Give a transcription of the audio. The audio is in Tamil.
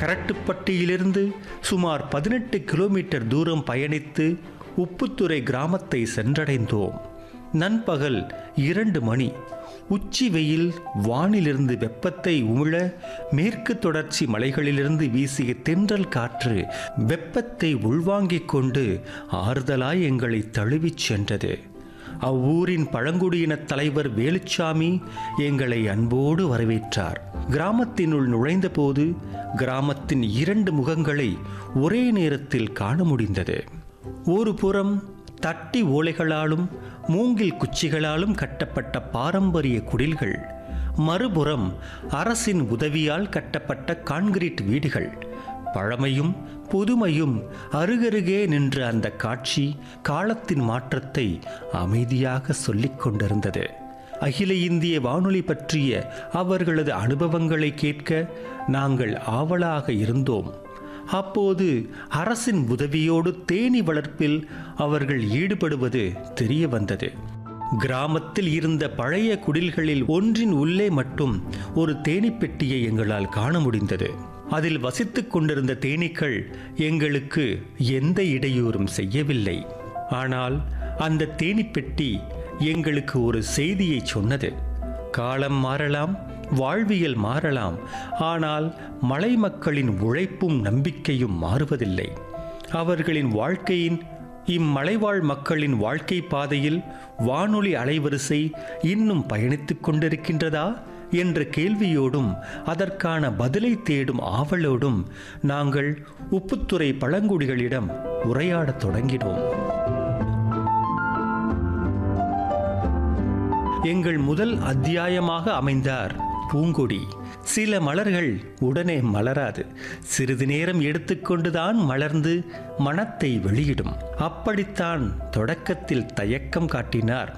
கரட்டுப்பட்டியிலிருந்து சுமார் பதினெட்டு கிலோமீட்டர் தூரம் பயணித்து உப்புத்துறை கிராமத்தை சென்றடைந்தோம் நண்பகல் இரண்டு மணி உச்சி வெயில் வானிலிருந்து வெப்பத்தை உமிழ மேற்கு தொடர்ச்சி மலைகளிலிருந்து வீசிய தென்றல் காற்று வெப்பத்தை உள்வாங்கிக் கொண்டு ஆறுதலாய் எங்களை தழுவிச் சென்றது அவ்வூரின் பழங்குடியின தலைவர் வேலுச்சாமி எங்களை அன்போடு வரவேற்றார் கிராமத்தினுள் நுழைந்தபோது கிராமத்தின் இரண்டு முகங்களை ஒரே நேரத்தில் காண முடிந்தது ஒரு புறம் தட்டி ஓலைகளாலும் மூங்கில் குச்சிகளாலும் கட்டப்பட்ட பாரம்பரிய குடில்கள் மறுபுறம் அரசின் உதவியால் கட்டப்பட்ட கான்கிரீட் வீடுகள் பழமையும் புதுமையும் அருகருகே நின்ற அந்த காட்சி காலத்தின் மாற்றத்தை அமைதியாக சொல்லிக் கொண்டிருந்தது அகில இந்திய வானொலி பற்றிய அவர்களது அனுபவங்களை கேட்க நாங்கள் ஆவலாக இருந்தோம் அப்போது அரசின் உதவியோடு தேனி வளர்ப்பில் அவர்கள் ஈடுபடுவது தெரிய வந்தது கிராமத்தில் இருந்த பழைய குடில்களில் ஒன்றின் உள்ளே மட்டும் ஒரு தேனீப் பெட்டியை எங்களால் காண முடிந்தது அதில் வசித்துக் கொண்டிருந்த தேனீக்கள் எங்களுக்கு எந்த இடையூறும் செய்யவில்லை ஆனால் அந்த தேனீப் பெட்டி எங்களுக்கு ஒரு செய்தியை சொன்னது காலம் மாறலாம் வாழ்வியல் மாறலாம் ஆனால் மலை மக்களின் உழைப்பும் நம்பிக்கையும் மாறுவதில்லை அவர்களின் வாழ்க்கையின் இம்மலைவாழ் மக்களின் வாழ்க்கை பாதையில் வானொலி அலைவரிசை இன்னும் பயணித்துக் கொண்டிருக்கின்றதா என்ற கேள்வியோடும் அதற்கான பதிலை தேடும் ஆவலோடும் நாங்கள் உப்புத்துறை பழங்குடிகளிடம் உரையாடத் தொடங்கினோம் எங்கள் முதல் அத்தியாயமாக அமைந்தார் பூங்கொடி சில மலர்கள் உடனே மலராது சிறிது நேரம் எடுத்துக்கொண்டுதான் மலர்ந்து மனத்தை வெளியிடும் அப்படித்தான் தொடக்கத்தில் தயக்கம் காட்டினார்